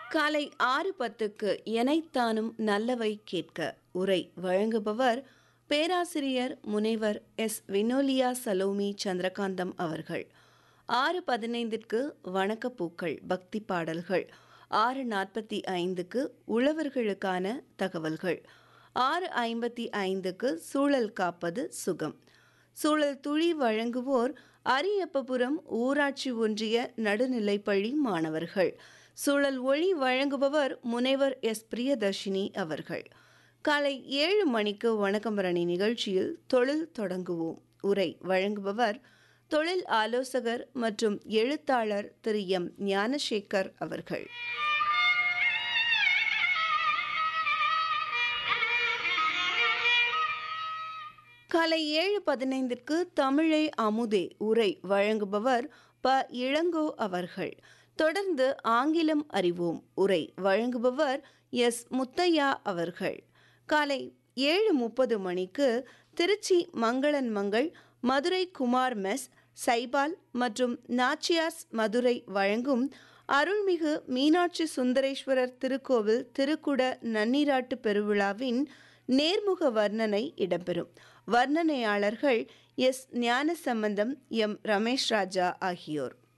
காலை ஆறு பத்துக்கு எனைத்தானும் நல்லவை கேட்க உரை வழங்குபவர் பேராசிரியர் முனைவர் எஸ் வினோலியா சலோமி சந்திரகாந்தம் அவர்கள் ஆறு பதினைந்திற்கு வணக்கப்பூக்கள் பக்தி பாடல்கள் ஆறு நாற்பத்தி ஐந்துக்கு உழவர்களுக்கான தகவல்கள் ஆறு ஐம்பத்தி ஐந்துக்கு சூழல் காப்பது சுகம் சூழல் துளி வழங்குவோர் அரியப்பபுரம் ஊராட்சி ஒன்றிய நடுநிலைப்பள்ளி மாணவர்கள் சூழல் ஒளி வழங்குபவர் முனைவர் எஸ் பிரியதர்ஷினி அவர்கள் காலை ஏழு மணிக்கு வணக்கம்பரணி நிகழ்ச்சியில் தொழில் தொடங்குவோம் உரை வழங்குபவர் தொழில் ஆலோசகர் மற்றும் எழுத்தாளர் திரு எம் ஞானசேகர் அவர்கள் காலை ஏழு பதினைந்திற்கு தமிழை அமுதே உரை வழங்குபவர் ப இளங்கோ அவர்கள் தொடர்ந்து ஆங்கிலம் அறிவோம் உரை வழங்குபவர் எஸ் முத்தையா அவர்கள் காலை ஏழு முப்பது மணிக்கு திருச்சி மங்களன் மங்கள் மதுரை குமார் மெஸ் சைபால் மற்றும் நாச்சியாஸ் மதுரை வழங்கும் அருள்மிகு மீனாட்சி சுந்தரேஸ்வரர் திருக்கோவில் திருக்குட நன்னீராட்டு பெருவிழாவின் நேர்முக வர்ணனை இடம்பெறும் வர்ணனையாளர்கள் எஸ் ஞானசம்பந்தம் எம் ரமேஷ் ராஜா ஆகியோர்